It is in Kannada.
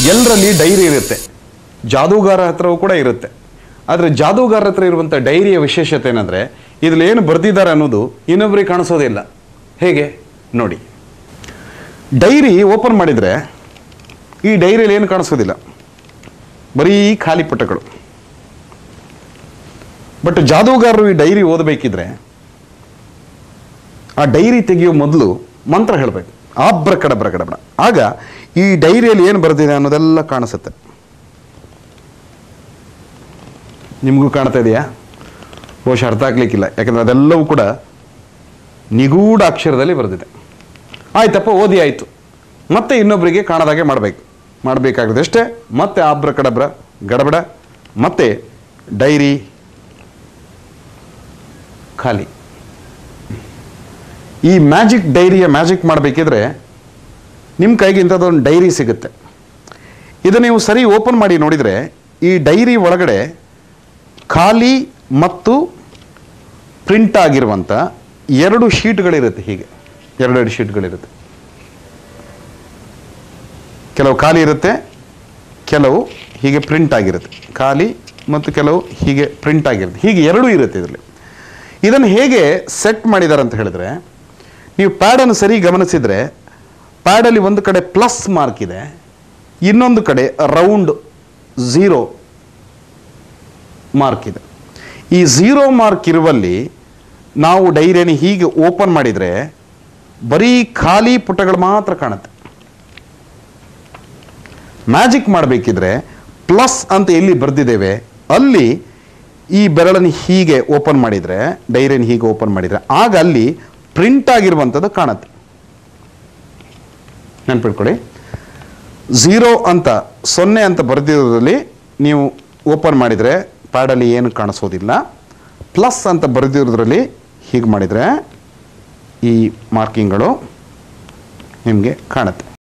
ಎಲ್ಲರಲ್ಲಿ ಡೈರಿ ಇರುತ್ತೆ ಜಾದೂಗಾರ ಹತ್ರವೂ ಕೂಡ ಇರುತ್ತೆ ಆದರೆ ಜಾದೂಗಾರ ಹತ್ರ ಇರುವಂಥ ಡೈರಿಯ ವಿಶೇಷತೆ ಏನಂದರೆ ಇದ್ರಲ್ಲಿ ಏನು ಬರೆದಿದ್ದಾರೆ ಅನ್ನೋದು ಇನ್ನೊಬ್ಬರಿಗೆ ಕಾಣಿಸೋದಿಲ್ಲ ಹೇಗೆ ನೋಡಿ ಡೈರಿ ಓಪನ್ ಮಾಡಿದರೆ ಈ ಡೈರಿಯಲ್ಲಿ ಏನು ಕಾಣಿಸೋದಿಲ್ಲ ಬರೀ ಖಾಲಿ ಪುಟಗಳು ಬಟ್ ಜಾದೂಗಾರರು ಈ ಡೈರಿ ಓದಬೇಕಿದ್ರೆ ಆ ಡೈರಿ ತೆಗೆಯೋ ಮೊದಲು ಮಂತ್ರ ಹೇಳಬೇಕು ಆಬ್ರ ಕಡಬ್ರ ಕಡಬ್ರ ಆಗ ಈ ಡೈರಿಯಲ್ಲಿ ಏನು ಬರೆದಿದೆ ಅನ್ನೋದೆಲ್ಲ ಕಾಣಿಸುತ್ತೆ ನಿಮಗೂ ಕಾಣ್ತಾ ಇದೆಯಾ ಬಹುಶಃ ಅರ್ಥ ಆಗ್ಲಿಕ್ಕಿಲ್ಲ ಯಾಕಂದ್ರೆ ಅದೆಲ್ಲವೂ ಕೂಡ ನಿಗೂಢ ಅಕ್ಷರದಲ್ಲಿ ಬರೆದಿದೆ ಆಯ್ತಪ್ಪ ಓದಿ ಆಯಿತು ಮತ್ತೆ ಇನ್ನೊಬ್ಬರಿಗೆ ಕಾಣದಾಗೆ ಮಾಡಬೇಕು ಮಾಡಬೇಕಾಗಿದೆ ಅಷ್ಟೇ ಮತ್ತೆ ಆಬ್ರ ಕಡಬ್ರ ಗಡಬಡ ಮತ್ತೆ ಡೈರಿ ಖಾಲಿ ಈ ಮ್ಯಾಜಿಕ್ ಡೈರಿಯ ಮ್ಯಾಜಿಕ್ ಮಾಡಬೇಕಿದ್ರೆ ನಿಮ್ಮ ಕೈಗೆ ಇಂಥದ್ದೊಂದು ಡೈರಿ ಸಿಗುತ್ತೆ ಇದು ನೀವು ಸರಿ ಓಪನ್ ಮಾಡಿ ನೋಡಿದರೆ ಈ ಡೈರಿ ಒಳಗಡೆ ಖಾಲಿ ಮತ್ತು ಪ್ರಿಂಟ್ ಆಗಿರುವಂಥ ಎರಡು ಶೀಟ್ಗಳಿರುತ್ತೆ ಹೀಗೆ ಎರಡೆರಡು ಶೀಟ್ಗಳಿರುತ್ತೆ ಕೆಲವು ಖಾಲಿ ಇರುತ್ತೆ ಕೆಲವು ಹೀಗೆ ಪ್ರಿಂಟ್ ಆಗಿರುತ್ತೆ ಖಾಲಿ ಮತ್ತು ಕೆಲವು ಹೀಗೆ ಪ್ರಿಂಟ್ ಆಗಿರುತ್ತೆ ಹೀಗೆ ಎರಡೂ ಇರುತ್ತೆ ಇದರಲ್ಲಿ ಇದನ್ನು ಹೇಗೆ ಸೆಟ್ ಮಾಡಿದ್ದಾರೆ ಅಂತ ಹೇಳಿದ್ರೆ ನೀವು ಪ್ಯಾಡನ್ನು ಸರಿ ಗಮನಿಸಿದರೆ ಪ್ಯಾಡಲ್ಲಿ ಒಂದು ಕಡೆ ಪ್ಲಸ್ ಮಾರ್ಕ್ ಇದೆ ಇನ್ನೊಂದು ಕಡೆ ರೌಂಡ್ ಝೀರೋ ಮಾರ್ಕ್ ಇದೆ ಈ ಝೀರೋ ಮಾರ್ಕ್ ಇರುವಲ್ಲಿ ನಾವು ಡೈರಿಯನ್ನು ಹೀಗೆ ಓಪನ್ ಮಾಡಿದರೆ ಬರೀ ಖಾಲಿ ಪುಟಗಳು ಮಾತ್ರ ಕಾಣುತ್ತೆ ಮ್ಯಾಜಿಕ್ ಮಾಡಬೇಕಿದ್ರೆ ಪ್ಲಸ್ ಅಂತ ಎಲ್ಲಿ ಬರೆದಿದ್ದೇವೆ ಅಲ್ಲಿ ಈ ಬೆರಳನ್ನು ಹೀಗೆ ಓಪನ್ ಮಾಡಿದರೆ ಡೈರಿಯನ್ನು ಹೀಗೆ ಓಪನ್ ಮಾಡಿದರೆ ಆಗ ಅಲ್ಲಿ ಪ್ರಿಂಟ್ ಆಗಿರುವಂಥದ್ದು ಕಾಣುತ್ತೆ ನೆನ್ಪಿಟ್ಕೊಳ್ಳಿ ಝೀರೋ ಅಂತ ಸೊನ್ನೆ ಅಂತ ಬರೆದಿರೋದ್ರಲ್ಲಿ ನೀವು ಓಪನ್ ಮಾಡಿದರೆ ಪ್ಯಾಡಲ್ಲಿ ಏನು ಕಾಣಿಸೋದಿಲ್ಲ ಪ್ಲಸ್ ಅಂತ ಬರೆದಿರೋದ್ರಲ್ಲಿ ಹೀಗೆ ಮಾಡಿದರೆ ಈ ಮಾರ್ಕಿಂಗ್ಗಳು ನಿಮಗೆ ಕಾಣುತ್ತೆ